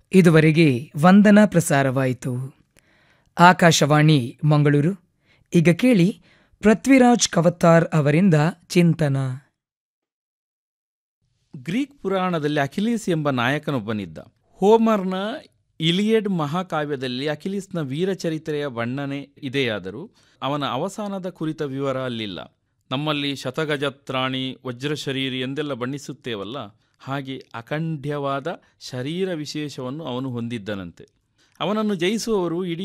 ಇದುವರೆಗೆ ವಂದನ ಪ್ರಸಾರವಾಯಿತು ಆಕಾಶವಾಣಿ ಮಂಗಳೂರು ಈಗ ಕೇಳಿ ಪೃಥ್ವಿರಾಜ್ ಕವತ್ತಾರ್ ಅವರಿಂದ ಚಿಂತನ ಗ್ರೀಕ್ ಪುರಾಣದಲ್ಲಿ ಅಖಿಲೀಸ್ ಎಂಬ ನಾಯಕನೊಬ್ಬನಿದ್ದ ಹೋಮರ್ನ ಇಲಿಯಡ್ ಮಹಾಕಾವ್ಯದಲ್ಲಿ ಅಖಿಲೀಸ್ನ ವೀರಚರಿತ್ರೆಯ ವರ್ಣನೆ ಇದೆಯಾದರೂ ಅವನ ಅವಸಾನದ ಕುರಿತ ವಿವರ ಅಲ್ಲಿಲ್ಲ ನಮ್ಮಲ್ಲಿ ಶತಗಜತ್ರಾಣಿ ವಜ್ರಶರೀರಿ ಎಂದೆಲ್ಲ ಬಣ್ಣಿಸುತ್ತೇವಲ್ಲ ಹಾಗೆ ಅಖಂಡ್ಯವಾದ ಶರೀರ ವಿಶೇಷವನ್ನು ಅವನು ಹೊಂದಿದ್ದನಂತೆ ಅವನನ್ನು ಜಯಿಸುವವರು ಇಡೀ